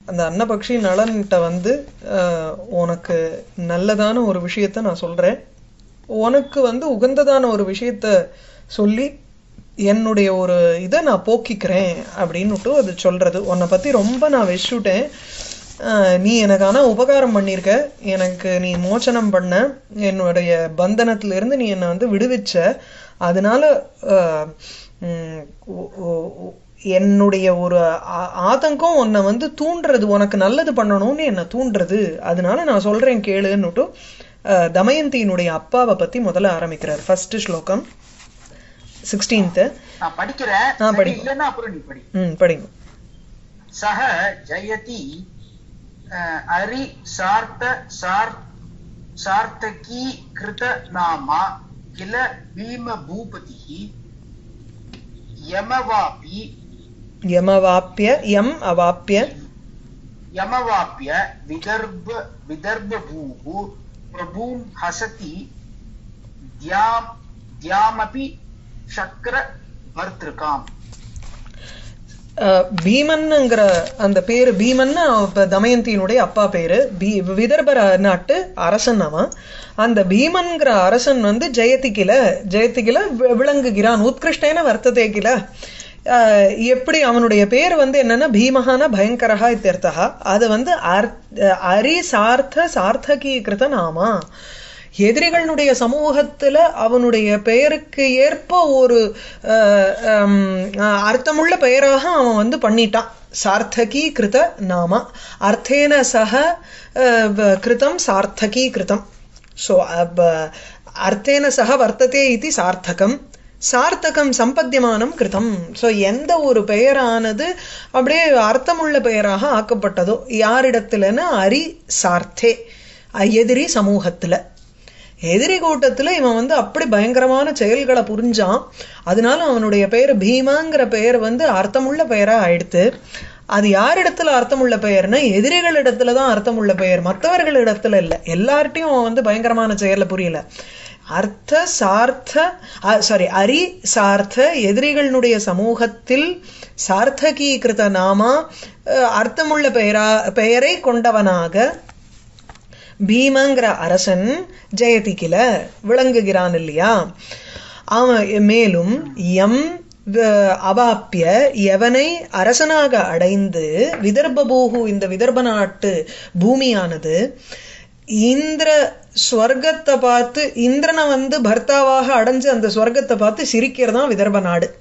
அந்த அன்னபக்ஷி நலன்கிட்ட வந்து அஹ், உனக்கு நல்லதான ஒரு விஷயத்த நான் சொல்றேன் உனக்கு வந்து உகந்ததான ஒரு விஷயத்த சொல்லி என்னுடைய ஒரு இதை நான் போக்கிக்கிறேன் அப்படின்னுட்டு அது சொல்றது உன்னை பத்தி ரொம்ப நான் வெச்சுட்டேன் ஆஹ் நீ எனக்கு ஆனா உபகாரம் பண்ணியிருக்க எனக்கு நீ மோச்சனம் பண்ண என்னுடைய பந்தனத்துல இருந்து நீ என்னை வந்து விடுவிச்ச அதனால ஆஹ் உம் ஒ- ஒ- ஒ- என்னுடைய ஒரு ஆ- ஆதங்கம் உன்னை வந்து தூண்டுறது உனக்கு நல்லது பண்ணணும்னு என்னை தூண்டுறது அதனால நான் சொல்றேன் கேளுன்னுட்டு ஆஹ் தமயந்தியினுடைய அப்பாவை பத்தி முதல்ல ஆரம்பிக்கிறார் ஃபர்ஸ்ட் ஸ்லோகம் சிக்ஸ்டீன்த் நான் படிக்கிறேன் ஆ, சரி, படி. இல்லைன்னா அப்புறம் நீ படி ம் படிங்க सः जयति अ, अरि सार्थ सार् सार्थकीकृत नाम किल भीमभूपतिः यमवापि யமவாப்பிய யம் அவாப்பிய यमवाप्य विदर्भ विदर्भभूः प्रभुं हसति द्याम् द्यामपि शक्रभर्तृकाम् அஹ், பீமன்ங்கிற அந்த பேரு பீமன்னு இப்ப தமயந்தியினுடைய அப்பா பேரு பீ விதர்ப ர- நாட்டு அரசன் அவன் அந்த பீமன்கிற அரசன் வந்து ஜெயதிகில ஜெயதிகில வி- விளங்குகிறான் உத்கிருஷ்டேன வர்த்ததே கில அஹ், எப்படி அவனுடைய பேர் வந்து என்னன்னா பீமஹான பயங்கரஹா இத்தியர்த்தா அது வந்து அர்த்- அரி சார்த்த சார்த்தகீகிருத நாமா எதிரிகளுடைய சமூகத்துல அவனுடைய பெயருக்கு ஏற்ப ஒரு அஹ், ஹம், அஹ், அர்த்தமுள்ள பெயராக அவன் வந்து பண்ணிட்டான் சார்த்தகி கிருத நாம அர்த்தேன சக அஹ், வ- கிருதம் சார்த்தகி கிருதம் ஸோ அர்த்தேன சக வர்த்ததே இது சார்த்தகம் சார்த்தகம் சம்பத்தியமானம் கிருதம் ஸோ எந்த ஒரு பெயரானது அப்படியே அர்த்தமுள்ள பெயராக ஆக்கப்பட்டதோ யாரிடத்துலன்னா அரி சார்த்தே அஹ், எதிரி சமூகத்துல எதிரி கூட்டத்துல இவன் வந்து அப்படி பயங்கரமான செயல்களை புரிஞ்சான் அதனால அவனுடைய பெயர் பீமாங்கிற பெயர் வந்து அர்த்தமுள்ள பெயரா ஆயிடுத்து அது யாரிடத்துல அர்த்தமுள்ள பெயர்னா எதிரிகளிடத்துல தான் அர்த்தமுள்ள பெயர் மற்றவர்களிடத்துல இல்ல எல்லார்ட்டையும் அவன் வந்து பயங்கரமான செயல்ல புரியல அர்த்த சார்த்த சாரி அரி சார்த்த எதிரிகளுடைய சமூகத்தில் சார்த்தகீகிருத நாமா அஹ், அர்த்தமுள்ள பெயரா பெயரை கொண்டவனாக பீமங்கிற அரசன் ஜெயதிகில விளங்குகிறான் இல்லையா அவன் மேலும் எம் வ- அவாப்பிய எவனை அரசனாக அடைந்து விதர்பபூகு இந்த விதர்ப நாட்டு பூமியானது இந்திர ஸ்வர்க்கத்தை பார்த்து இந்திரனை வந்து பர்த்தாவாக அடைஞ்சு அந்த ஸ்வர்க்கத்தை பார்த்து சிரிக்கிறதான் விதர்ப நாடு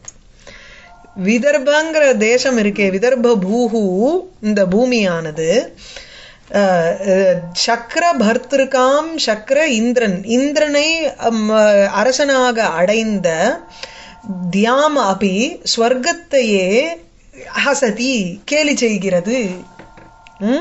விதர்பங்கிற தேசம் இருக்கே விதர்ப பூஹு இந்த பூமியானது அஹ், அஹ், சக்கர பர்திருக்காம் சக்கர இந்திரன் இந்திரனை அம், அஹ், அரசனாக அடைந்த தியாம் அபி ஸ்வர்க்கத்தையே ஹசதி கேலி செய்கிறது ம்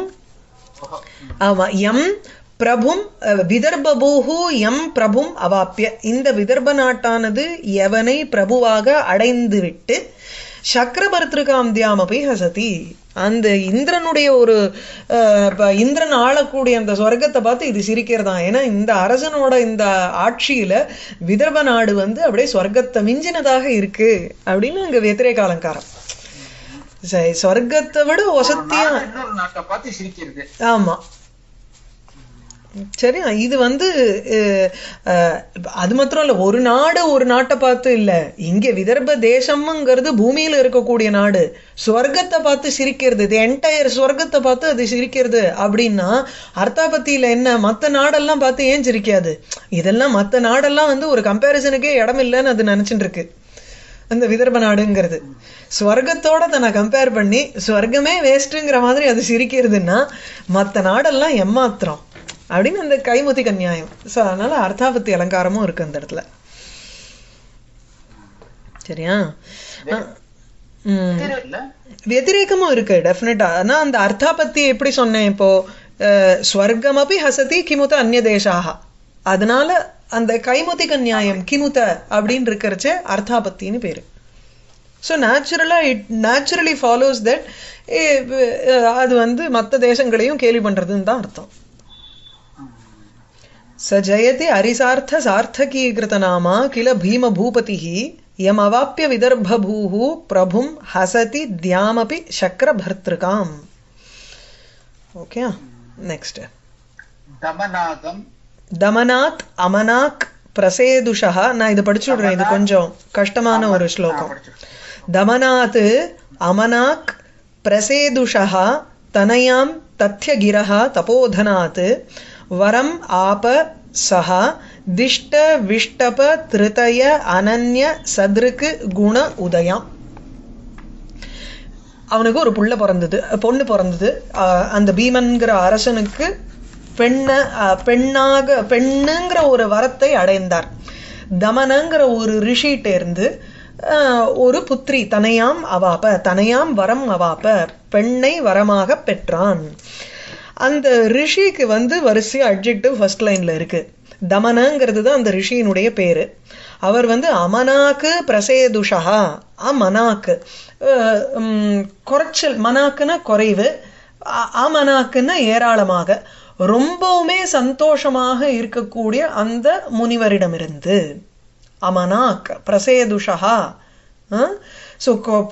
ஆமா எம் பிரபும் அஹ், விதர்பபூஹு எம் பிரபும் அவாப்பிய இந்த விதர்ப நாட்டானது எவனை பிரபுவாக அடைந்து விட்டு சக்கரபர்திருகாம் தியாமபி ஹசதி அந்த இந்திரனுடைய ஒரு அஹ், இப்ப இந்திரன் ஆளக்கூடிய அந்த சொர்க்கத்தை பார்த்து இது சிரிக்கிறதா ஏன்னா இந்த அரசனோட இந்த ஆட்சியில விதர்ப நாடு வந்து அப்படியே சொர்க்கத்தை மிஞ்சினதாக இருக்கு அப்படின்னு அங்க வெத்திரேக அலங்காரம் சரி, சொர்க்கத்தை விட ஒரு ஒசத்தியா நாடு இன்னொரு நாட்டை பார்த்து சிரிக்கிறது ஆமா சரி இது வந்து அஹ், அஹ், அது மாத்திரம் இல்ல ஒரு நாடு ஒரு நாட்டை பார்த்து இல்ல இங்க விதர்ப தேசம்ங்கிறது பூமியில இருக்கக்கூடிய நாடு சொர்க்கத்தை பார்த்து சிரிக்கிறது இது என்டையர் சொர்க்கத்தை பார்த்து அது சிரிக்கிறது அப்படின்னா அர்த்தாபத்தியில என்ன மத்த நாடெல்லாம் பார்த்து ஏன் சிரிக்காது இதெல்லாம் மத்த நாடெல்லாம் வந்து ஒரு கம்பேரிசனுக்கே இடம் இல்லைன்னு அது நினைச்சுட்டு இருக்கு அந்த விதர்ப நாடுங்கிறது ஸ்வர்க்கத்தோட தன்னை கம்பேர் பண்ணி ஸ்வர்க்கமே வேஸ்ட்டுங்கிற மாதிரி அது சிரிக்கிறதுன்னா மத்த நாடெல்லாம் எம்மாத்திரம் அப்படின்னு அந்த கைமுத்தி கன்னியாயம் ஸோ அதனால அர்த்தாபத்தி அலங்காரமும் இருக்கு அந்த இடத்துல சரியா அஹ், உம் இல்ல வெதிரேகமும் இருக்கு டெஃபினட்டா ஆனா அந்த அர்த்தாபத்தி எப்படி சொன்னேன் இப்போ அஹ், ஸ்வர்க்கமபி ஹசதி கிமுத அந்நிய தேசாக அதனால அந்த கைமுதிக நியாயம் கிமுத அப்படின்னு இருக்கிறச்சே அர்த்தாபத்தின்னு பேரு ஸோ நேச்சுரலா இட் நேச்சுரலி ஃபாலோஸ் தட் அது வந்து மற்ற தேசங்களையும் கேலி பண்றதுன்னு தான் அர்த்தம் स जयति अरिसार्थ सार्थकीकृतनामा किल भीमभूपतिः यमवाप्य विदर्भभूः प्रभुं हसति द्यामपि शक्रभर्तृकाम् ஓகே நெக்ஸ்ட் दमनादं தமனாத் அமனாக் பிரசேதுஷா நான் இது படிச்சு விடுறேன் இது கொஞ்சம் கஷ்டமான ஒரு ஸ்லோகம் दमनात् अमनाक् प्रसेदुषः तनयां तथ्यगिरः तपोधनात् वरम् आप सः दिष्ट विष्टप तृतय अनन्य सदृक् குண உதயம் அவனுக்கு ஒரு புள்ள பிறந்தது பொண்ணு பிறந்தது ஆஹ் அந்த பீமன்கிற அரசனுக்கு பெண்ண ஆஹ் பெண்ணாக பெண்ணுங்கிற ஒரு வரத்தை அடைந்தார் தமனங்கிற ஒரு ரிஷிகிட்ட இருந்து ஆஹ் ஒரு புத்திரி தனையாம் அவாப்ப தனையாம் வரம் அவாப்ப பெண்ணை வரமாக பெற்றான் அந்த ரிஷிக்கு வந்து வரிசை அட்ஜெக்டிவ் ஃபர்ஸ்ட் லைன்ல இருக்கு தமனங்கிறது தான் அந்த ரிஷியினுடைய பேரு அவர் வந்து அமனாக்கு பிரசேதுஷா அமனாக்கு அஹ் உம் குறைச்சல் மனாக்குன்னா குறைவு அ- அமனாக்குன்னா ஏராளமாக ரொம்பவுமே சந்தோஷமாக இருக்கக்கூடிய அந்த முனிவரிடமிருந்து அமனாக் பிரசேதுஷா ஸோ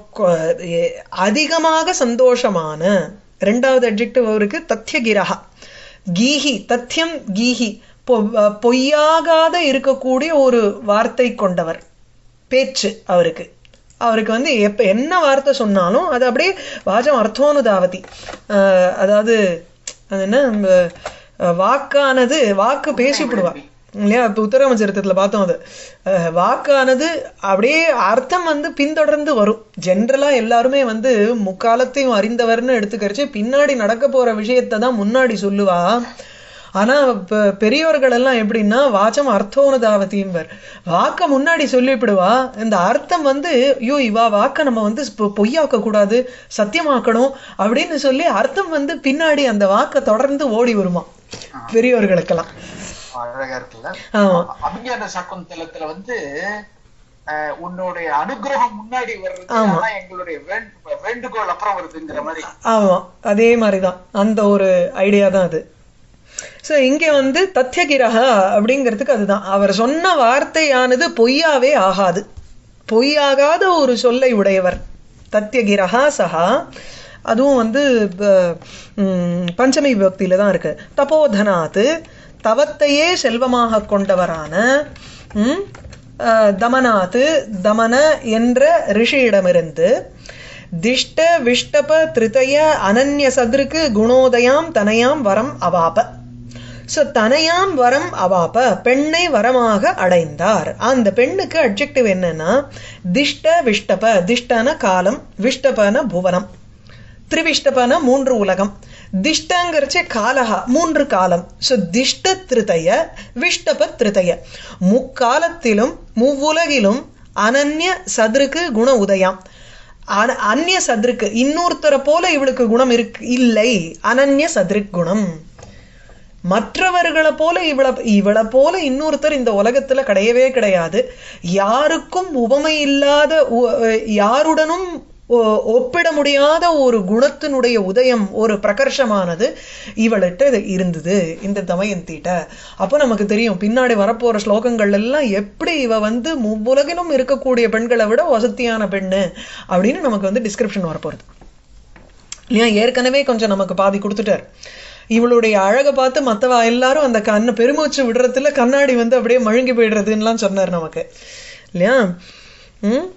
அதிகமாக சந்தோஷமான ரெண்டாவது அட்ஜெக்டிவ் அவருக்கு தத்யகிரஹா கீஹி தத்யம் கீஹி பொ- பொய்யாகாத இருக்கக்கூடிய ஒரு வார்த்தை கொண்டவர் பேச்சு அவருக்கு அவருக்கு வந்து எப்ப என்ன வார்த்தை சொன்னாலும் அது அப்படியே வாஜம் அர்த்தோனுதாவதி அஹ் அதாவது அது என்ன நம்ம, அஹ் வாக்கானது வாக்கு பேசிவிடுவா இல்லையா இப்ப உத்தரமச்சரித்திரத்துல பார்த்தோம் அது அஹ் வாக்கானது அப்படியே அர்த்தம் வந்து பின்தொடர்ந்து வரும் ஜென்ரலா எல்லாருமே வந்து முக்காலத்தையும் அறிந்தவர்னு எடுத்துக்கரிச்சு பின்னாடி நடக்க போற விஷயத்தை தான் முன்னாடி சொல்லுவா ஆனா இப்ப பெரியவர்கள் எல்லாம் எப்படின்னா வாச்சம் அர்த்தோனதாவதிம்பர் வாக்க முன்னாடி சொல்லிவிடுவா இந்த அர்த்தம் வந்து ஐயோ இவா வாக்க நம்ம வந்து பொ- பொய்யாக்க கூடாது சத்தியமாக்கணும் அப்படின்னு சொல்லி அர்த்தம் வந்து பின்னாடி அந்த வாக்க தொடர்ந்து ஓடி வருமா பெரியவர்களுக்கெல்லாம் அழகா இருக்குல்ல ஆமா அபிஞான சகுந்தலத்துல வந்து அஹ், உன்னுடைய அனுகிரகம் முன்னாடி வருது ஆமா. ஆனா எங்களுடைய வேண்டு- வேண்டுகோள் அப்புறம் வருதுங்கிற மாதிரி ஆமா அதே மாதிரிதான் அந்த ஒரு ஐடியா தான் அது சோ இங்க வந்து தத்யகிரகா அப்படிங்கிறதுக்கு அதுதான் அவர் சொன்ன வார்த்தையானது பொய்யாவே ஆகாது பொய்யாகாத ஒரு சொல்லை உடையவர் தத்யகிரகா சஹா அதுவும் வந்து ப- ம், பஞ்சமி விபக்தியில தான் இருக்கு தபோதனாத்து தவத்தையே செல்வமாக கொண்டவரான ம், அஹ், தமனாத்து தமன என்ற ரிஷியிடமிருந்து திஷ்ட விஷ்டப திருதய அனன்ய சதுருக்கு குணோதயாம் தனயாம் வரம் அவாப சோ தனயாம் வரம் அவாப பெண்ணை வரமாக அடைந்தார் அந்த பெண்ணுக்கு அட்ஜெக்டிவ் என்னன்னா திஷ்ட விஷ்டப திஷ்டன காலம் விஷ்டபன புவனம் திரிவிஷ்டபன மூன்று உலகம் திஷ்டங்கிறச்சே காலஹா மூன்று காலம் சோ திஷ்ட திருதய விஷ்டப திருதய முக்காலத்திலும் மூவுலகிலும் அனன்ய சதுருக்கு குண உதயம் அன- அந்நிய சதுருக்கு இன்னொருத்தரை போல இவளுக்கு குணம் இருக்கு இல்லை அனன்ய சதுருக் குணம் மற்றவர்களை போல இவளை இவளை போல இன்னொருத்தர் இந்த உலகத்துல கிடையவே கிடையாது யாருக்கும் உவமை இல்லாத உ- யாருடனும் ஒ- ஒப்பிட முடியாத ஒரு குணத்தினுடைய உதயம் ஒரு பிரகர்ஷமானது இவள்கிட்ட இது இருந்தது இந்த தமயந்திட்ட அப்போ நமக்கு தெரியும் பின்னாடி வரப்போற ஸ்லோகங்கள் எல்லாம் எப்படி இவ வந்து முவ்வுலகிலும் இருக்கக்கூடிய பெண்களை விட வசதியான பெண்ணு அப்படின்னு நமக்கு வந்து டிஸ்கிரிப்ஷன் வரப்போறது இல்லையா ஏற்கனவே கொஞ்சம் நமக்கு பாதி கொடுத்துட்டார் இவளுடைய அழகை பார்த்து மத்தவா எல்லாரும் அந்த கண்ணை பெருமூச்சு விடுறதுல கண்ணாடி வந்து அப்படியே மழுங்கி போயிடுறதுன்னுலாம் சொன்னார் நமக்கு இல்லையா ம்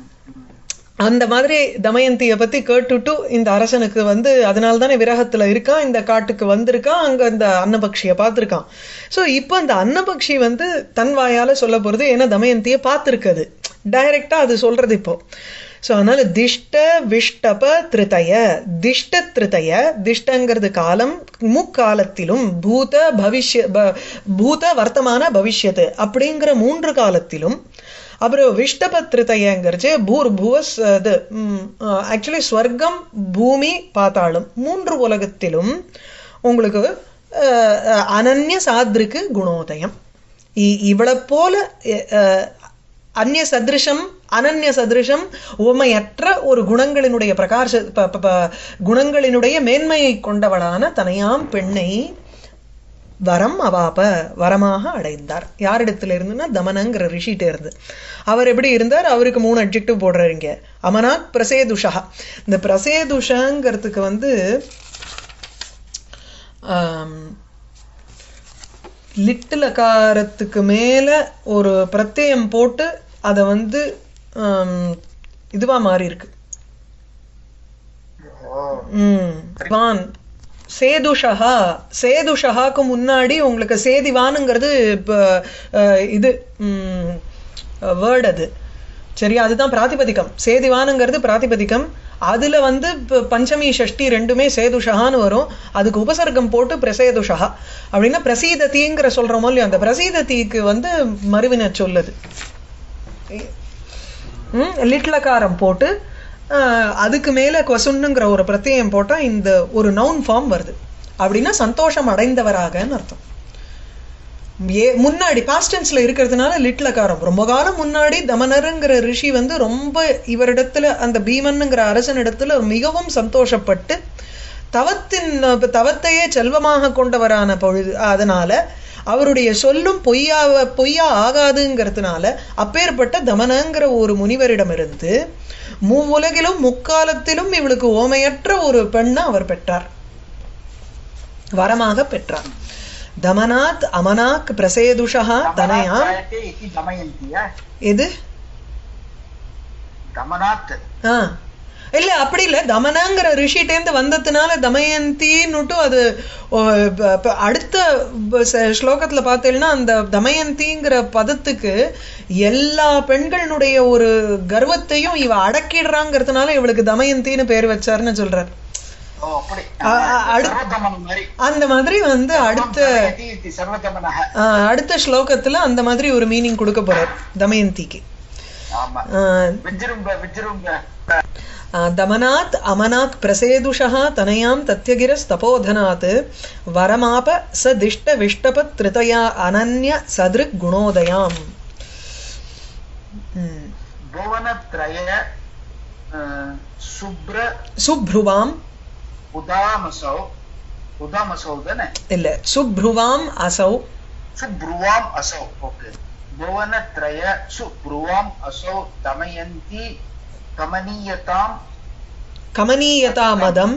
அந்த மாதிரி தமயந்தியை பத்தி கேட்டுட்டு இந்த அரசனுக்கு வந்து அதனால தானே விரகத்துல இருக்கான் இந்த காட்டுக்கு வந்திருக்கான் அங்க அந்த அன்னபக்ஷிய பார்த்திருக்கான் சோ இப்போ அந்த அன்னபக்ஷி வந்து தன் வாயால சொல்ல போறது ஏன்னா தமயந்தியை பார்த்திருக்குது டைரக்டா அது சொல்றது இப்போ சோ அதனால திஷ்ட விஷ்டப திருதய திஷ்ட திருதய திஷ்டங்கிறது காலம் முக்காலத்திலும் பூத பவிஷ்ய ப- பூத வர்த்தமான பவிஷ்யத்து அப்படிங்கிற மூன்று காலத்திலும் அப்புறம் விஷ்டபத்ரிதையங்கிறச்சு பூர் புவஸ் இது ஆக்சுவலி ஸ்வர்க்கம் பூமி பாத்தாளம் மூன்று உலகத்திலும் உங்களுக்கு அஹ், அஹ், அனன்ய சாத்ருக்கு குணோதயம் இ- இவளை போல அஹ், அந்நிய சதிருஷம் அனன்ய சதிருஷம் உவமையற்ற ஒரு குணங்களினுடைய பிரகாச ப- ப- ப- குணங்களினுடைய மேன்மையை கொண்டவளான தனையாம் பெண்ணை வரம் அவாப வரமாக அடைந்தார் யாரிடத்துல இருந்துன்னா தமனங்கிற ரிஷிட்ட இருந்து அவர் எப்படி இருந்தார் அவருக்கு மூணு அட்ஜெக்டிவ் போடுறாரு இங்க அமனாக் பிரசேதுஷா இந்த பிரசேதுஷங்கிறதுக்கு வந்து ஆம், லிட்டு லகாரத்துக்கு மேல ஒரு பிரத்யயம் போட்டு அதை வந்து ஆம், இதுவா மாறி இருக்கு ஓ ம் வான் சேதுஷஹா சேதுஷஹாக்கு முன்னாடி உங்களுக்கு சேதிவானுங்கிறது இப்போ அஹ், இது வேர்ட் அது சரியா அதுதான் பிராதிபதிகம் சேதிவானுங்கிறது பிராதிபதிகம் அதுல வந்து இப்ப பஞ்சமி ஷஷ்டி ரெண்டுமே சேதுஷஹான்னு வரும் அதுக்கு உபசர்க்கம் போட்டு பிரசேதுஷஹா அப்படின்னா பிரசீதத்திங்கிற சொல்றோமோ இல்லையோ அந்த பிரசீதத்திக்கு வந்து மறுவின சொல்லுது ம், லிட்லகாரம் போட்டு ஆஹ், அதுக்கு மேல கொசுன்னுங்கிற ஒரு பிரத்யயம் போட்டா இந்த ஒரு நவுன் ஃபார்ம் வருது அப்படின்னா சந்தோஷம் அடைந்தவராகன்னு அர்த்தம் ஏ முன்னாடி பாஸ்டன்ஸ்ல இருக்கிறதுனால லிட்லகாரம் ரொம்ப காலம் முன்னாடி தமனருங்கிற ரிஷி வந்து ரொம்ப இவரிடத்துல அந்த பீமன்னுங்கிற அரசனிடத்துல மிகவும் சந்தோஷப்பட்டு தவத்தின் தவத்தையே செல்வமாக கொண்டவரான பொழுது அதனால அவருடைய சொல்லும் பொய்யா பொய்யா ஆகாதுங்கிறதுனால அப்பேற்பட்ட தமனங்கிற ஒரு முனிவரிடமிருந்து மூவுலகிலும் முக்காலத்திலும் இவளுக்கு ஓமையற்ற ஒரு பெண்ணை அவர் பெற்றார் வரமாக பெற்றார் தமனாத் அமனாக் பிரசேதுஷா தனயாம் தமனாத் இதி தமயந்தியா எது தமனாத் ஆ இல்ல அப்படி இல்ல தமனாங்கிற ரிஷிட்டேந்து வந்ததுனால தமயந்தின்னுட்டு அது ஓ, ப- ப- அடுத்த ப- ச- ஸ்லோகத்துல பார்த்தீங்கன்னா அந்த தமயந்திங்கிற பதத்துக்கு எல்லா பெண்களுடைய ஒரு கர்வத்தையும் இவ அடக்கிடுறாங்கிறதுனால இவளுக்கு தமயந்தின்னு பேர் வச்சாருன்னு சொல்றார் ஓ அப்படி அ- அ- அடு- சர்வதமன் மாதிரி அந்த மாதிரி வந்து அடுத்த தமயந்தி இதி சர்வதமனः ஆ, அடுத்த ஸ்லோகத்துல அந்த மாதிரி ஒரு மீனிங் கொடுக்க போறார் தமயந்திக்கு ஆமா ஆ, விஜృంభ விஜృంభ दमनात् अमनाक् प्रसेदुषः तनयां तथ्यगिरस्तपोधनात् वरमाप स दिष्टविष्टपत्रितया अनन्य सदृग्गुणोदयाम् ம். புவனத்ரய அஹ், சுப்ர சுப்ருவாம் உதாமசௌ உதாமசௌ தானே இல்ல சுப்ருவாம் அசௌ சுப்ருவாம் அசௌ ஓகே புவனத்ரய சுப்ருவாம் அசௌ தமயந்தி கமனீயதாம் கமனீயதா மதம்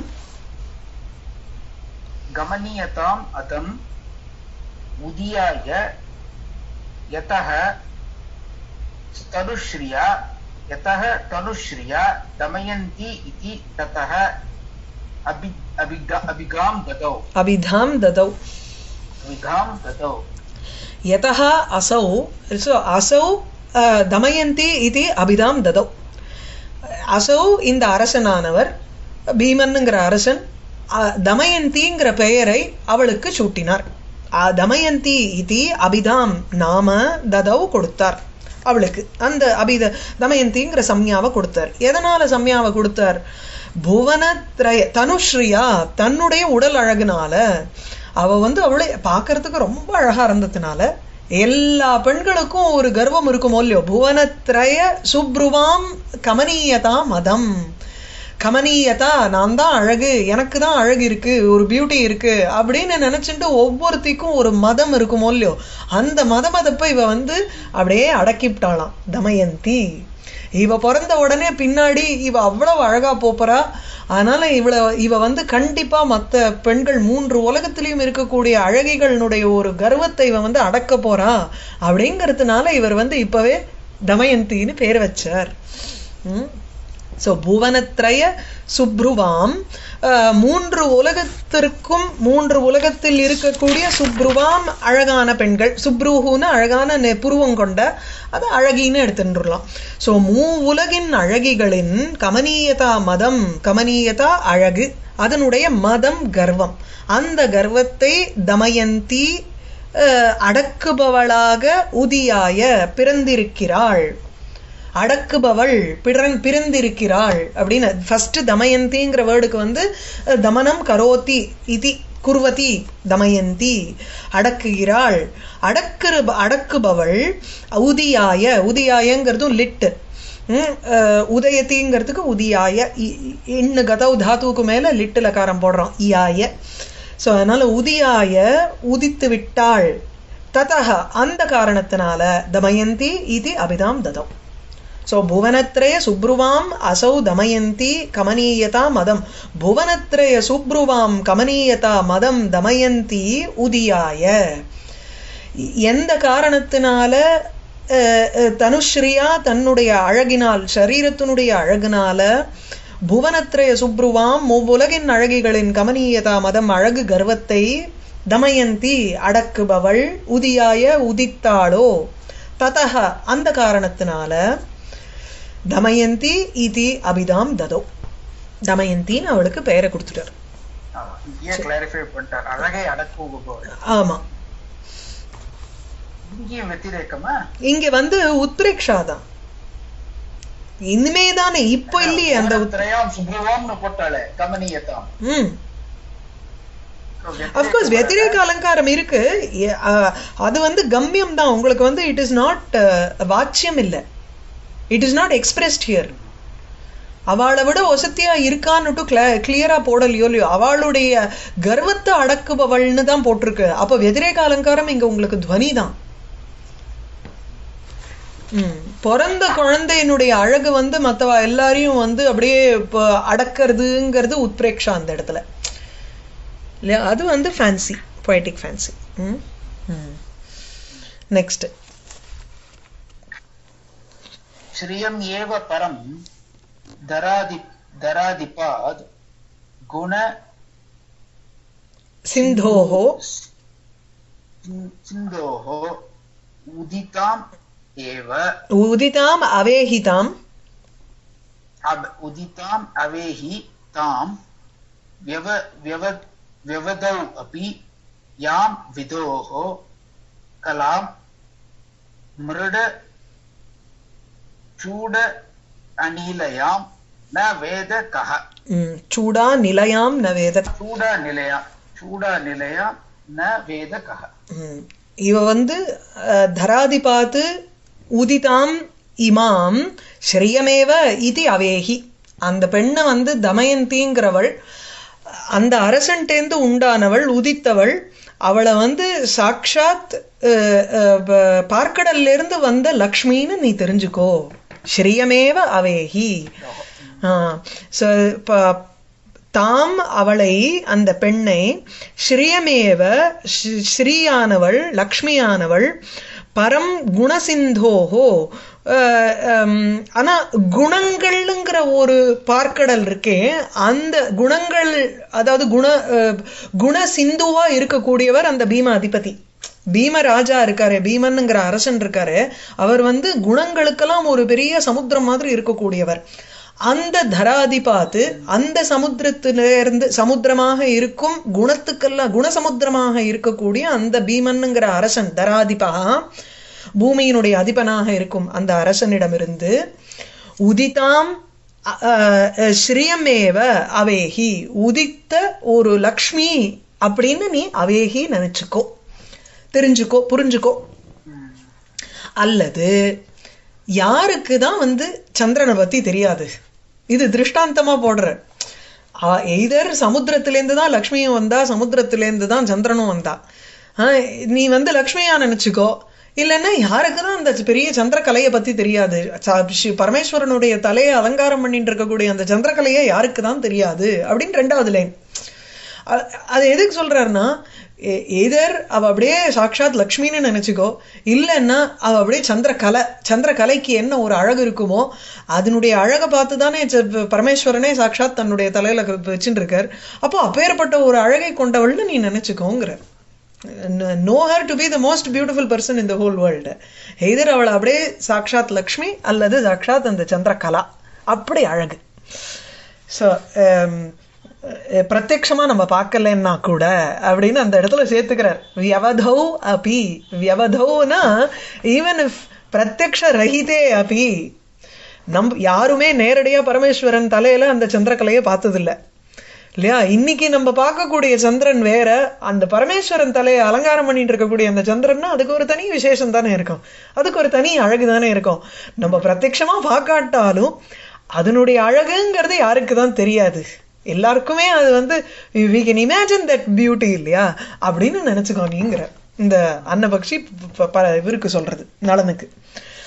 गमनीयताम् अतम् उदीयाय यतः तनुश्रिया यतः तनुश्रिया दमयन्ती इति ततः अभि अभिगा अभिगां ददौ அபிதாம் ததௌ अभिगां ददौ यतः असौ so असौ அஹ், தமயந்தி இது அபிதாம் ததௌ அசௌ இந்த அரசனானவர் பீமன்னுங்கிற அரசன் அஹ், தமயந்திங்கிற பெயரை அவளுக்கு சூட்டினார் அஹ், தமயந்தி இது அபிதாம் நாம ததௌ கொடுத்தார் அவளுக்கு அந்த அபித தமயந்திங்கிற சம்யாவை கொடுத்தார் எதனால சம்யாவை கொடுத்தார் புவனத்ரய தனுஸ்ரீயா தன்னுடைய உடல் அழகுனால அவ வந்து அவளை பார்க்கறதுக்கு ரொம்ப அழகா இருந்ததுனால எல்லா பெண்களுக்கும் ஒரு கர்வம் இருக்குமோ இல்லையோ புவனத்ரய சுப்ருவாம் கமனீயதா மதம் கமனீயதா நான் தான் அழகு எனக்கு தான் அழகு இருக்கு ஒரு பியூட்டி இருக்கு அப்படின்னு நினைச்சுட்டு ஒவ்வொருத்திக்கும் ஒரு மதம் இருக்குமோ இல்லையோ அந்த மத மதப்பை இவ வந்து அப்படியே அடக்கிவிட்டாளாம் தமயந்தி இவ பிறந்த உடனே பின்னாடி இவ அவ்வளவு அழகா போப்பறா அதனால இவள இவ வந்து கண்டிப்பா மத்த பெண்கள் மூன்று உலகத்திலயும் இருக்கக்கூடிய அழகிகளுடைய ஒரு கர்வத்தை இவ வந்து அடக்க போறா அப்படிங்கிறதுனால இவர் வந்து இப்பவே தமயந்தின்னு பேர் வச்சார் ம் ஸோ புவனத்ரய சுப்ருவாம் அஹ், மூன்று உலகத்திற்கும் மூன்று உலகத்தில் இருக்கக்கூடிய சுப்ருவாம் அழகான பெண்கள் சுப்ருஹுன்னு அழகான நெ- புருவம் கொண்ட அது அழகின்னு எடுத்துட்டுலாம் ஸோ மூ உலகின் அழகிகளின் கமனீயதா மதம் கமனீயதா அழகு அதனுடைய மதம் கர்வம் அந்த கர்வத்தை தமயந்தி அஹ், அடக்குபவளாக உதியாய பிறந்திருக்கிறாள் அடக்குபவள் பிறன் பிறந்திருக்கிறாள் அப்படின்னு ஃபர்ஸ்ட் தமயந்திங்கிற வேர்டுக்கு வந்து அஹ், தமனம் கரோதி இதி குர்வதி தமயந்தி அடக்குகிறாள் அடக்குற அடக்குபவள் உதியாய உதியாயங்கிறதும் லிட்டு ம், அஹ், உதயத்திங்கிறதுக்கு உதியாய இ- இ- இன்னு கதவு தாத்துவுக்கு மேல லிட்டு லகாரம் போடுறோம் இயாய ஸோ அதனால உதியாய உதித்து விட்டாள் ததக அந்த காரணத்தினால தமயந்தி இது அபிதாம் ததம் ஸோ புவனத்ரய சுப்ருவாம் அசௌ தமயந்தி கமனீயதா மதம் புவனத்ரய சுப்ருவாம் கமனீயதா மதம் தமயந்தி உதியாய எந்த காரணத்தினால அஹ், அஹ், தனுஸ்ரீயா தன்னுடைய அழகினால் சரீரத்தினுடைய அழகினால புவனத்ரய சுப்ருவாம் மூவுலகின் அழகிகளின் கமனீயதா மதம் அழகு கர்வத்தை தமயந்தி அடக்குபவள் உதியாய உதித்தாளோ ததக அந்த காரணத்தினால தமயந்தி இதி அபிதாம் ததோ தமயந்தின்னு அவளுக்கு பெயரை கொடுத்துட்டார் ஆமா, இங்கேயே கிளாரிஃபை பண்ணிட்டார் அழகை அடக்குபவர் ஆமா இங்கேயும் வெத்திரேக்கமா இங்க வந்து உத்ரேக்ஷா தான் இனிமே தானே இப்போ இல்லையே அந்த உத்- திரையாம் சுப்ரவாம்னு போட்டாளே கமனியத்தாம் ம் அஃப்கோர்ஸ் வெத்திரேக அலங்காரம் இருக்கு எ- அஹ், அது வந்து கம்யம் தான் உங்களுக்கு வந்து இட் இஸ் நாட் வாட்சியம் இல்ல it is not expressed here அவளை விட ஒசத்தியா இருக்கான்னுட்டு கிளியரா போடலையோ இல்லையோ அவளுடைய கர்வத்தை அடக்குபவள்னு தான் போட்டிருக்கு அப்ப வெதிரேக அலங்காரம் இங்க உங்களுக்கு துவனி தான் ம். பிறந்த குழந்தையினுடைய அழகு வந்து மத்தவ எல்லாரையும் வந்து அப்படியே இப்போ அடக்கிறதுங்கிறது உத்பிரேக்ஷா அந்த இடத்துல இல்லையா அது வந்து ஃபேன்சி பொய்டிக் ஃபேன்சி நெக்ஸ்ட் श्रियम् एव परम् दरादि दरादिपाद् गुण சிந்தோஹோ सिन्धोः उदिताम् एव உதிதாம் அவேஹிதாம் अब उदिताम् अवेहि ताम् व्यव व्यव व्यवदौ अपि यां विदोः कलां मृड चूड अनिलयां न वेद कः ம், சூடா நிலையாம் ந வேத चूड निलया चूड निलया न वेद कः ம். இவ வந்து அஹ், தராதிபாத்து உதிதாம் இமாம் ஸ்ரீயமேவ இது அவேகி அந்த பெண்ணை வந்து தமயந்திங்கிறவள் அந்த அரசன்டேந்து உண்டானவள் உதித்தவள் அவளை வந்து சாக்ஷாத் அஹ், அஹ், ப- பார்க்கடல்ல இருந்து வந்த லக்ஷ்மின்னு நீ தெரிஞ்சுக்கோ ஸ்ரீயமேவ அவேகி ஆ, so, ப- தாம் அவளை அந்த பெண்ணை ஸ்ரீயமேவ ஸ்ரீ- ஸ்ரீயானவள் லக்ஷ்மியானவள் பரம் குணசிந்தோஹோ அஹ், ஹம், ஆனா குணங்கள்ங்கிற ஒரு பார்க்கடல் இருக்கே அந்த குணங்கள் அதாவது குண அஹ், குண சிந்துவா இருக்கக்கூடியவர் அந்த பீம அதிபதி பீம ராஜா இருக்காரு பீமன்ங்கிற அரசன் இருக்காரு அவர் வந்து குணங்களுக்கெல்லாம் ஒரு பெரிய சமுத்திரம் மாதிரி இருக்கக்கூடியவர் அந்த தராதிபாத்து அந்த சமுத்திரத்திலிருந்து சமுத்திரமாக இருக்கும் குணத்துக்கெல்லாம் குணசமுத்திரமாக இருக்கக்கூடிய அந்த பீமன்ங்கிற அரசன் தராதிபா பூமியினுடைய அதிபனாக இருக்கும் அந்த அரசனிடமிருந்து உதிதாம் அ- அ- ஸ்ரீயமேவ அவேகி உதித்த ஒரு லக்ஷ்மி அப்படின்னு நீ அவேகி நினைச்சுக்கோ தெரிஞ்சுக்கோ புரிஞ்சுக்கோ அல்லது யாருக்கு தான் வந்து சந்திரனை பத்தி தெரியாது இது திருஷ்டாந்தமா போடுற எய்தர் சமுத்திரத்திலேருந்து தான் லக்ஷ்மியும் வந்தா சமுத்திரத்திலேருந்து தான் சந்திரனும் வந்தா ஆஹ் நீ வந்து லக்ஷ்மியா நினைச்சுக்கோ இல்லைன்னா யாருக்கு தான் அந்த பெரிய சந்திரகலையை பத்தி தெரியாது ச- ஷி- பரமேஸ்வரனுடைய தலையை அலங்காரம் பண்ணிட்டு இருக்கக்கூடிய அந்த சந்திரகலையை யாருக்கு தான் தெரியாது அப்படின்னு ரெண்டாவது லைன் அ- அது எதுக்கு சொல்றாருன்னா எதர் அவ அப்படியே சாட்சாத் லக்ஷ்மின்னு நினைச்சுக்கோ இல்லைன்னா அவ அப்படியே சந்திரகலை சந்திரகலைக்கு என்ன ஒரு அழகு இருக்குமோ அதனுடைய அழகை பார்த்து தானே ச- பரமேஸ்வரனே சாட்சாத் தன்னுடைய தலையில வச்சுட்டு இருக்கார் அப்போ அப்பேற்பட்ட ஒரு அழகை கொண்டவள்னு நீ நினைச்சுக்கோங்கிற no her to be the most beautiful person in the whole world either அவளை அப்படியே சாக்ஷாத் லக்ஷ்மி அல்லது சாக்ஷாத் அந்த சந்திரகலா அப்படி அழகு ஸோ பிரத்யக்ஷமா நம்ம பார்க்கலன்னா கூட அப்படின்னு அந்த இடத்துல சேர்த்துக்கிறார் வியவதௌ அபி வியவதௌனா ஈவன் இஃப் பிரத்யக்ஷ ரஹிதே அபி நம் யாருமே நேரடியா பரமேஸ்வரன் தலையில அந்த சந்திரகலையை பார்த்ததில்ல இல்லையா இன்னைக்கு நம்ம பார்க்கக்கூடிய சந்திரன் வேற அந்த பரமேஸ்வரன் தலையை அலங்காரம் பண்ணிட்டு இருக்கக்கூடிய அந்த சந்திரன்னா அதுக்கு ஒரு தனி விசேஷம் தானே இருக்கும் அதுக்கு ஒரு தனி அழகு தானே இருக்கும் நம்ம பிரத்யக்ஷமா பார்க்காட்டாலும் அதனுடைய அழகுங்கிறது யாருக்கு தான் தெரியாது எல்லாருக்குமே அது வந்து we can imagine that beauty இல்லையா அப்படின்னு நினைச்சுக்கோ நீங்கிற இந்த அன்னபக்ஷி ப- ப- இவருக்கு சொல்றது நலனுக்கு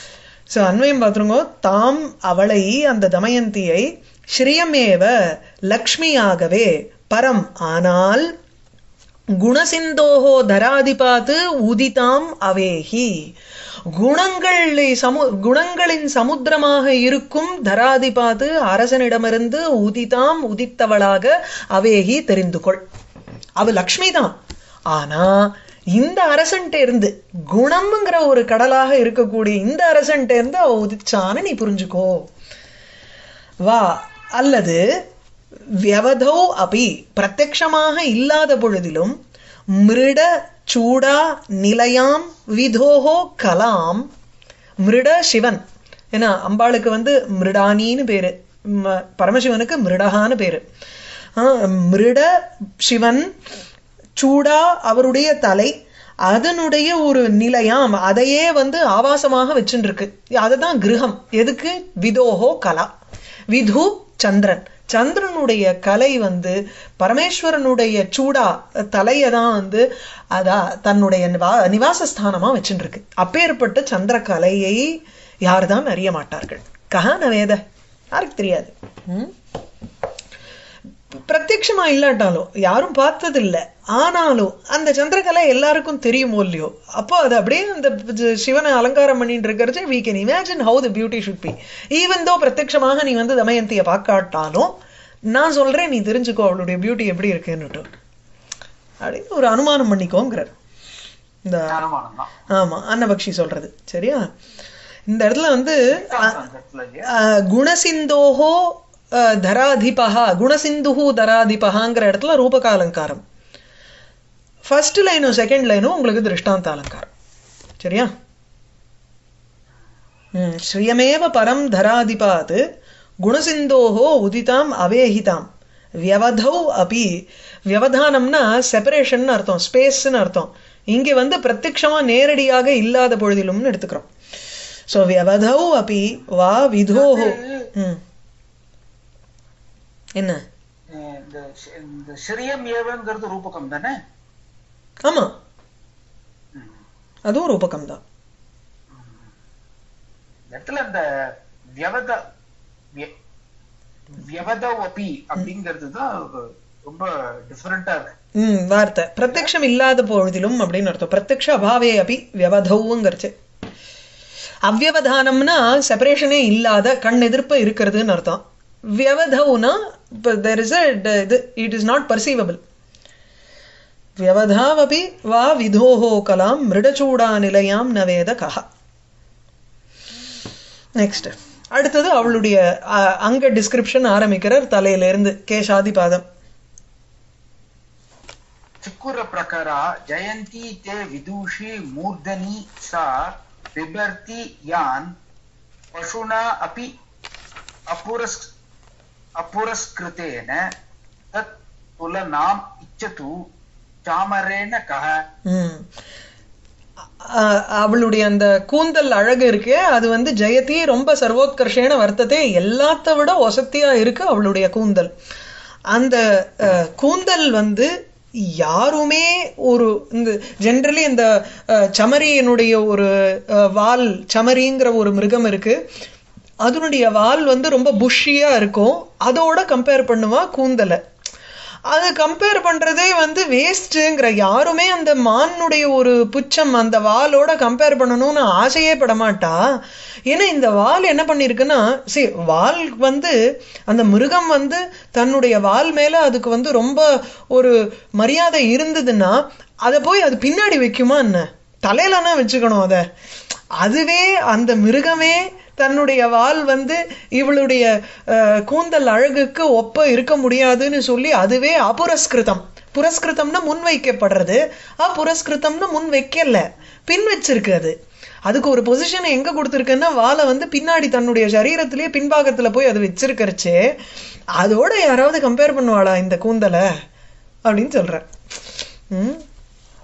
சோ அன்வயம் பார்த்துருங்கோ தாம் அவளை அந்த தமயந்தியை ஸ்ரீயமேவ லக்ஷ்மியாகவே பரம் ஆனால் குணசிந்தோஹோ தராதிபாத்து உதிதாம் அவேஹி குணங்களை சமு குணங்களின் சமுத்திரமாக இருக்கும் தராதிபாத்து அரசனிடமிருந்து உதிதாம் உதித்தவளாக அவேஹி தெரிந்து கொள் அவ லக்ஷ்மி தான் ஆனா இந்த அரசன்ட்ட இருந்து குணம்ங்கிற ஒரு கடலாக இருக்கக்கூடிய இந்த அரசன்ட்ட இருந்து அவ உதிச்சான்னு நீ புரிஞ்சுக்கோ வா அல்லது வியவதோ அபி பிரத்யக்ஷமாக இல்லாத பொழுதிலும் மிருட சூடா நிலையாம் விதோஹோ கலாம் மிருட சிவன் ஏன்னா அம்பாளுக்கு வந்து மிருடானின்னு பேரு ம- பரமசிவனுக்கு மிருடகான்னு பேரு ஆஹ், மிருட சிவன் சூடா அவருடைய தலை அதனுடைய ஒரு நிலையாம் அதையே வந்து ஆபாசமாக வச்சுட்டு இருக்கு அதுதான் கிரகம் எதுக்கு விதோஹோ கலா விது சந்திரன் சந்திரனுடைய கலை வந்து பரமேஸ்வரனுடைய சூடா தலையை தான் வந்து அதா தன்னுடைய நிவா- நிவாசஸ்தானமா வச்சுட்டு இருக்கு அப்பேற்பட்ட சந்திர கலையை யார்தான் அறிய மாட்டார்கள் கஹான வேத யாருக்கு தெரியாது ம்? பிரத்யட்சமா இல்லாட்டாலும் யாரும் பார்த்தது இல்ல ஆனாலும் அந்த சந்திரகலை எல்லாருக்கும் தெரியுமோ இல்லையோ அப்போ அது அப்படியே அந்த ஜ- சிவனை அலங்காரம் பண்ணிட்டு இருக்கிறது we can imagine how the beauty should be even though பிரத்யட்சமாக நீ வந்து தமயந்தியை பார்க்காட்டாலும் நான் சொல்றேன் நீ தெரிஞ்சுக்கோ அவளுடைய பியூட்டி எப்படி இருக்குன்னுட்டு அப்படின்னு ஒரு அனுமானம் பண்ணிக்கோங்கிறார் இந்த அனுமானம் தான் ஆமா அன்னபக்ஷி சொல்றது சரியா இந்த இடத்துல வந்து அ- அந்த இடத்துல இல்லையா அஹ், குணசிந்தோஹோ அஹ், தராதிபஹா குணசிந்துஹு தராதிபஹாங்கிற இடத்துல ரூபக அலங்காரம் ஃபர்ஸ்ட் லைனும் செகண்ட் லைனும் உங்களுக்கு திருஷ்டாந்த அலங்காரம் சரியா ம், ஸ்ரீயமேவ பரம் தராதிபாத் குணசிந்தோஹோ உதிதாம் அவேஹிதாம் வியவதௌ அபி வியவதானம்னா செப்பரேஷன் அர்த்தம் ஸ்பேஸ்னு அர்த்தம் இங்க வந்து பிரத்யக்ஷமா நேரடியாக இல்லாத பொழுதிலும்னு எடுத்துக்கிறோம் சோ வியவதௌ அபி வா விதோஹோ ம். என்ன அஹ் இந்த ஷ- இந்த ஸ்ரீயம் ஏவங்கிறது ரூபகம் தானே ஆமா ம். அதுவும் ரூபகம் தான் இந்த இடத்துல அந்த வியவத விய- வியவதவ் அபி அப்படிங்கிறது தான் ரொம்ப டிஃபரெண்டா இருக்கு ம் வார்த்தை பிரத்யக்ஷம் இல்லாத பொழுதிலும் அப்படின்னு அர்த்தம் பிரத்யக்ஷ அபாவே அபி வியவதௌங்கிறச்சு அவ்யவதானம்னா செப்பரேஷனே இல்லாத கண் எதிர்ப்பு இருக்கிறதுன்னு அர்த்தம் வியவதௌனா தெர் இஸ் இது இட் இஸ் நாட் பர்சீவபிள் வியவதாவபி வா விதோஹோ கலாம் மிருடச்சூடா நிலையாம் நவேத கஹ நெக்ஸ்ட் அடுத்தது அவளுடைய அஹ், அங்க டிஸ்கிரிப்ஷன் ஆரம்பிக்கிறார் தலையில இருந்து கேஷாதி பாதம் ಚಿಕ್ಕುರ ಪ್ರಕಾರ ಜಯಂತಿ ತೇ ವಿದೂಷಿ ಮೂರ್ಧನಿ ಸಾ ಬಿಭರ್ತಿ ಯಾನ್ ಪಶುನಾ ಅಪಿ ಅಪುರಸ್ ಅಪುರಸ್ಕೃತೇನ ತತ್ ತುಲನಾಂ ಇಚ್ಛತು ಚಾಮರೇಣ ಕಹ ம். அ- அவளுடைய அந்த கூந்தல் அழகு இருக்கே அது வந்து ஜெயதி ரொம்ப சர்வோத்கர்ஷேன வர்த்ததே எல்லாத்த விட ஒசத்தியா இருக்கு அவளுடைய கூந்தல் அந்த அஹ், கூந்தல் வந்து யாருமே ஒரு இந்த ஜென்ரலி இந்த அஹ், சமரியினுடைய ஒரு அஹ், வால் சமரிங்கிற ஒரு மிருகம் இருக்கு அதனுடைய வால் வந்து ரொம்ப புஷ்ஷியா இருக்கும் அதோட கம்பேர் பண்ணுவா கூந்தலை அது கம்பேர் பண்றதே வந்து வேஸ்ட்ங்கிற யாருமே அந்த மானுடைய ஒரு புச்சம் அந்த வாலோட கம்பேர் பண்ணணும்னு ஆசையே பட மாட்டா ஏன்னா இந்த வால் என்ன பண்ணிருக்குன்னா சரி வால் வந்து அந்த மிருகம் வந்து தன்னுடைய வால் மேல அதுக்கு வந்து ரொம்ப ஒரு மரியாதை இருந்ததுன்னா அதை போய் அது பின்னாடி வைக்குமா என்ன தலையிலனா வச்சுக்கணும் அத அதுவே அந்த மிருகமே தன்னுடைய வால் வந்து இவளுடைய அஹ், கூந்தல் அழகுக்கு ஒப்ப இருக்க முடியாதுன்னு சொல்லி அதுவே அபுரஸ்கிருதம் புரஸ்கிருதம்னா முன் வைக்கப்படுறது அபுரஸ்கிருதம்னு முன் வைக்கல பின் வச்சிருக்கு அது அதுக்கு ஒரு பொசிஷனை எங்க கொடுத்துருக்குன்னா வாலை வந்து பின்னாடி தன்னுடைய சரீரத்திலேயே பின்பாகத்துல போய் அது வச்சிருக்கிறச்சே அதோட யாராவது கம்பேர் பண்ணுவாளா இந்த கூந்தலை அப்படின்னு சொல்றேன் ம்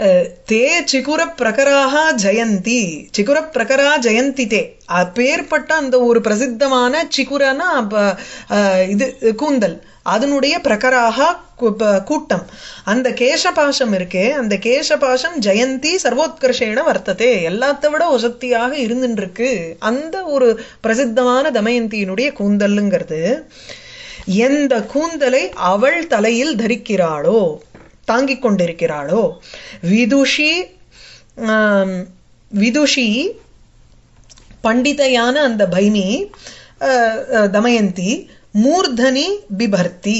அஹ், தே சிகுர பிரகராக ஜெயந்தி சிகுர பிரகரா ஜெயந்தி தே அப்பேற்பட்ட அந்த ஒரு பிரசித்தமான சிகுரனா அப்ப, அஹ், இது கூந்தல் அதனுடைய பிரகராக கு- ப- கூட்டம் அந்த கேசபாசம் இருக்கே அந்த கேசபாசம் ஜெயந்தி சர்வோத்கர்ஷேன வர்த்ததே எல்லாத்த விட ஒசத்தியாக இருந்துருக்கு அந்த ஒரு பிரசித்தமான தமயந்தியினுடைய கூந்தல்ங்கிறது எந்த கூந்தலை அவள் தலையில் தரிக்கிறாளோ தாங்கிக் கொண்டிருக்கிறாளோ விதுஷி ஆம், விதுஷி பண்டிதையான அந்த பைமி அஹ், அஹ், தமயந்தி மூர்தனி பிபர்த்தி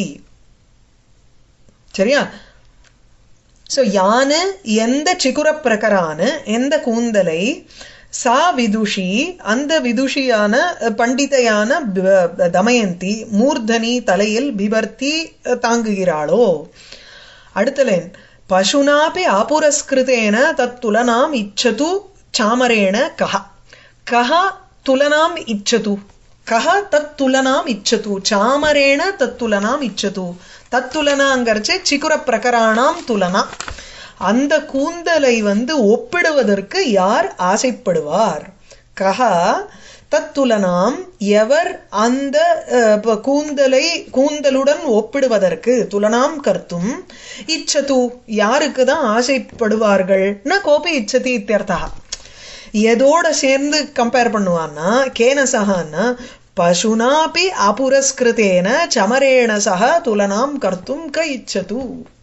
சரியா சோ யானு எந்த சிகுர பிரகரான எந்த கூந்தலை சா விதுஷி அந்த விதுஷியான அஹ், பண்டிதையான ப- தமயந்தி மூர்தனி தலையில் பிபர்த்தி அஹ், தாங்குகிறாளோ அடுத்த லைன் பசுனாபி ஆபுரஸ்கிருதேன தத் துலனாம் இச்சது சாமரேண கஹ கஹ துலனாம் இச்சது கஹ தத் துலனாம் இச்சது சாமரேண தத் துலனாம் இச்சது தத் துலனாங்கிறச்சு சிகுர பிரகராணாம் துலனா அந்த கூந்தலை வந்து ஒப்பிடுவதற்கு யார் ஆசைப்படுவார் கஹா தத்துலனாம் எவர் அந்த அஹ், ப- கூந்தலை கூந்தலுடன் ஒப்பிடுவதற்கு துலனாம் கர்த்தும் இச்சது யாருக்கு தான் ஆசைப்படுவார்கள் ந கோபி இச்சதி இத்தியர்த்தா எதோட சேர்ந்து கம்பேர் பண்ணுவான்னா கேன சகான்னா பசுனாபி அபுரஸ்கிருதேன சமரேண சக துலனாம் கர்த்தும் க இச்சது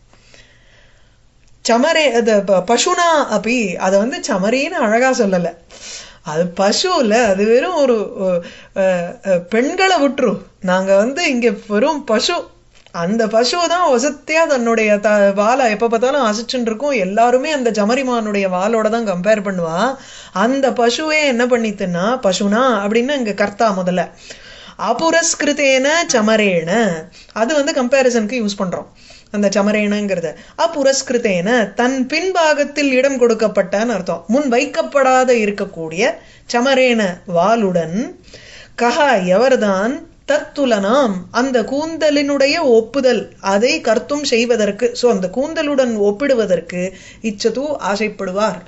சமரே அது ப- பசுனா அப்படி அதை வந்து சமரின்னு அழகா சொல்லல அது பசு இல்ல அது வெறும் ஒரு அஹ், அஹ், பெண்களை விட்டுரு நாங்க வந்து இங்க வெறும் பசு அந்த பசு தான் வசத்தியா தன்னுடைய த வாலை எப்ப பார்த்தாலும் அசைச்சுட்டு இருக்கும் எல்லாருமே அந்த ஜமரிமானுடைய வாலோட தான் கம்பேர் பண்ணுவா அந்த பசுவே என்ன பண்ணித்துன்னா பசுனா அப்படின்னு இங்க கர்த்தா முதல்ல அபுரஸ்கிருதேன சமரேன அது வந்து கம்பேரிசனுக்கு யூஸ் பண்றோம் அந்த சமரேனங்கிறத அபுரஸ்கிருதேன தன் பின்பாகத்தில் இடம் கொடுக்கப்பட்டன்னு அர்த்தம் முன் வைக்கப்படாத இருக்கக்கூடிய சமரேன வாளுடன் கஹா எவர்தான் தத்துலனாம் அந்த கூந்தலினுடைய ஒப்புதல் அதை கர்த்தும் செய்வதற்கு சோ அந்த கூந்தலுடன் ஒப்பிடுவதற்கு இச்சது ஆசைப்படுவார்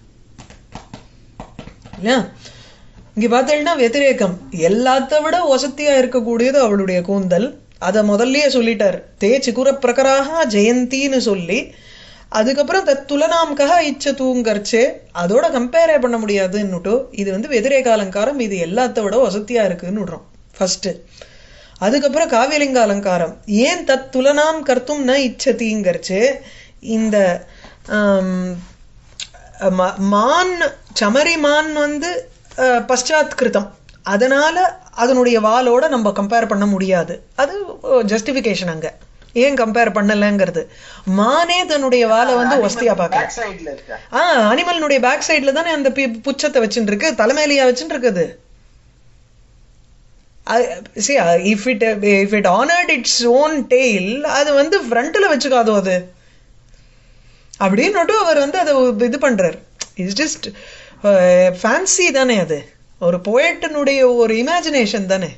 இல்லையா இங்க பார்த்தீங்கன்னா வெதிரேக்கம் எல்லாத்த விட வசதியா இருக்கக்கூடியது அவளுடைய கூந்தல் அத முதல்லயே சொல்லிட்டார் தே சிகுர பிரகராக ஜெயந்தின்னு சொல்லி அதுக்கப்புறம் தத்துலனாம்கா இச்சதூங்கர்ச்சே அதோட கம்பேரே பண்ண முடியாதுன்னுட்டு இது வந்து வெதிரேக அலங்காரம் இது எல்லாத்த விட வசதியா இருக்குன்னு விடுறோம் ஃபர்ஸ்ட் அதுக்கப்புறம் காவியலிங்க அலங்காரம் ஏன் தத் துலனாம் கர்த்தும் ந இச்சதிங்கிறச்சு இந்த ஆம், ம- மான் சமரி மான் வந்து அஹ், பశ్చాத்கிருதம் அதனால அதனுடைய வாலோட நம்ம கம்பேர் பண்ண முடியாது அது ஜஸ்டிஃபிகேஷன் அங்க ஏன் கம்பேர் பண்ணலங்கிறது மானே தன்னுடைய வாலை வந்து ஒஸ்தியா பார்க்கல பேக் சைடுல இருக்க ஆ அனிமல்னுடைய பேக் சைடுல தானே அந்த பி- புச்சத்தை வச்சுட்டு இருக்கு தலைமையிலையா வச்சுட்டு இருக்குது if it if it honoured its own tail அது வந்து ஃப்ரண்ட்ல வச்சுக்காதோ அது அப்படின்னுட்டு அவர் வந்து அதை இது பண்றார் இட்ஸ் ஜஸ்ட் ஃபேன்சி தானே அது ஒரு போயட்டினுடைய ஒரு இமேஜினேஷன் தானே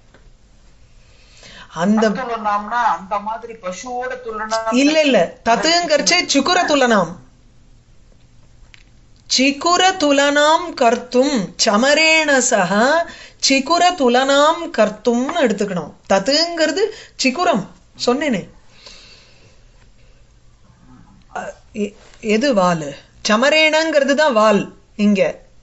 அந்த துலனாம்னா அந்த மாதிரி பசுவோட துலனா இல்ல இல்ல தத்துங்கர்ச்சே சுக்குர துலனாம் சிக்குர துலனாம் கர்த்தும் சமரேண சக சிக்குர துலனாம் கர்த்தும்னு எடுத்துக்கணும் தத்துங்கிறது சிக்குரம் சொன்னேனே அ- எ- எது வால் சமரேணங்கிறது தான் வால் இங்க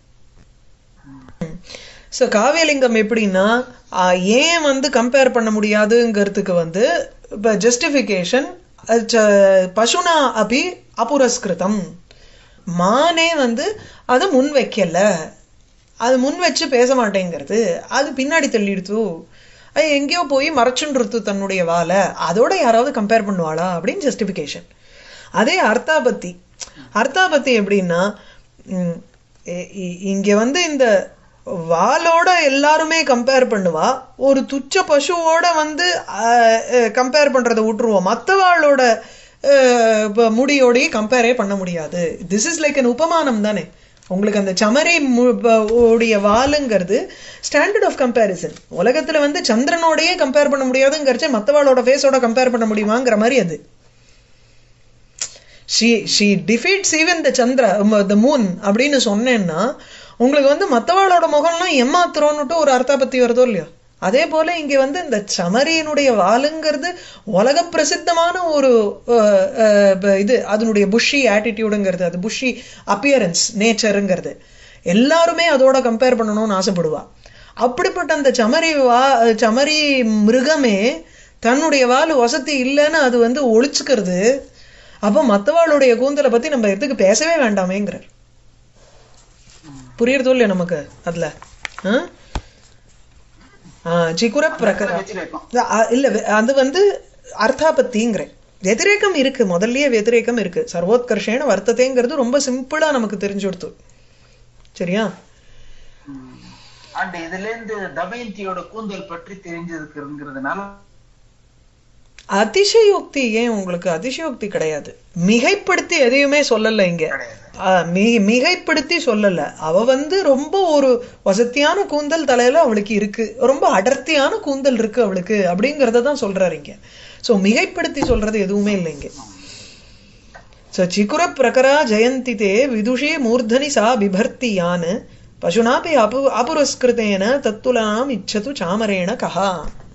ஸோ காவியலிங்கம் எப்படின்னா ஆ, ஏன் வந்து கம்பேர் பண்ண முடியாதுங்கிறதுக்கு வந்து இப்போ ஜஸ்டிஃபிகேஷன் பசுனா அபி அபுரஸ்கிருதம் மானே வந்து அது முன் வைக்கல அது முன் வச்சு பேச மாட்டேங்கிறது அது பின்னாடி தள்ளிடுத்து அது எங்கேயோ போய் மறைச்சுன்றது தன்னுடைய வாலை அதோட யாராவது கம்பேர் பண்ணுவாளா அப்படின்னு ஜஸ்டிஃபிகேஷன் அதே அர்த்தாபத்தி அர்த்தாபத்தி எப்படின்னா ம், இ- இ- இங்க வந்து இந்த வாலோட எல்லாருமே கம்பேர் பண்ணுவா ஒரு துச்ச பசுவோட வந்து கம்பேர் பண்றதை விட்டுருவோம் மற்ற வாளோட அஹ், ப- முடியோடயே கம்பேரே பண்ண முடியாது திஸ் இஸ் லைக் an உபமானம் தானே உங்களுக்கு அந்த சமரி மு- ப- உடைய வாலுங்கிறது ஸ்டாண்டர்ட் ஆஃப் கம்பேரிசன் உலகத்துல வந்து சந்திரனோடயே கம்பேர் பண்ண முடியாதுங்கிறச்சே மற்றவாளோட ஃபேஸோட கம்பேர் பண்ண முடியுமாங்கிற மாதிரி அது she she defeats even the சந்திர த மூன் அப்படின்னு சொன்னேன்னா உங்களுக்கு வந்து மற்றவாளோட முகம்லாம் ஏமாத்துறோன்னுட்டு ஒரு அர்த்தாபத்தி வருதோ இல்லையோ அதே போல இங்க வந்து இந்த சமரியினுடைய வாளுங்கிறது உலக பிரசித்தமான ஒரு அஹ், அஹ், இது அதனுடைய புஷி ஆட்டிடியூடுங்கிறது அது புஷி அப்பியரன்ஸ் நேச்சருங்கிறது எல்லாருமே அதோட கம்பேர் பண்ணணும்னு ஆசைப்படுவா அப்படிப்பட்ட அந்த சமரி வா சமரி மிருகமே தன்னுடைய வால் வசதி இல்லைன்னு அது வந்து ஒழிச்சுக்கிறது அப்போ மற்றவாளுடைய கூந்தலை பத்தி நம்ம எதுக்கு பேசவே வேண்டாமேங்கிறார் புரியுறதோ இல்லையா நமக்கு அதுல ஆ? ஆ, சிக்குர பிரகர வச்சிருக்கோம் அ- இல்ல வெ- அது வந்து அர்த்தாபத்திங்கிறேன் வெதிரேக்கம் இருக்கு முதல்லயே வெதிரேக்கம் இருக்கு சர்வோத்கர்ஷேன வர்த்ததேங்கிறது ரொம்ப சிம்பிளா நமக்கு தெரிஞ்சு கொடுத்து சரியா அண்ட் இதுல இருந்து தமயந்தியோட கூந்தல் பற்றி தெரிஞ்சிருக்குங்கிறதுனால அதிசயோக்தி ஏன் உங்களுக்கு அதிசயோக்தி கிடையாது மிகைப்படுத்தி எதையுமே சொல்லல இங்க கிடையாது ஆ, மி- மிகைப்படுத்தி சொல்லல அவ வந்து ரொம்ப ஒரு வசதியான கூந்தல் தலையில அவளுக்கு இருக்கு ரொம்ப அடர்த்தியான கூந்தல் இருக்கு அவளுக்கு அப்படிங்கறத தான் சொல்றாரு இங்க சோ மிகைப்படுத்தி சொல்றது எதுவுமே இல்லை இங்க சோ சிக்குர பிரகரா ஜெயந்தி தே விதுஷி மூர்தனி சா பிபர்த்தி யான் பசுனாபி அபு அபுரஸ்கிருதேன தத்துலாம் இச்சது சாமரேண கஹா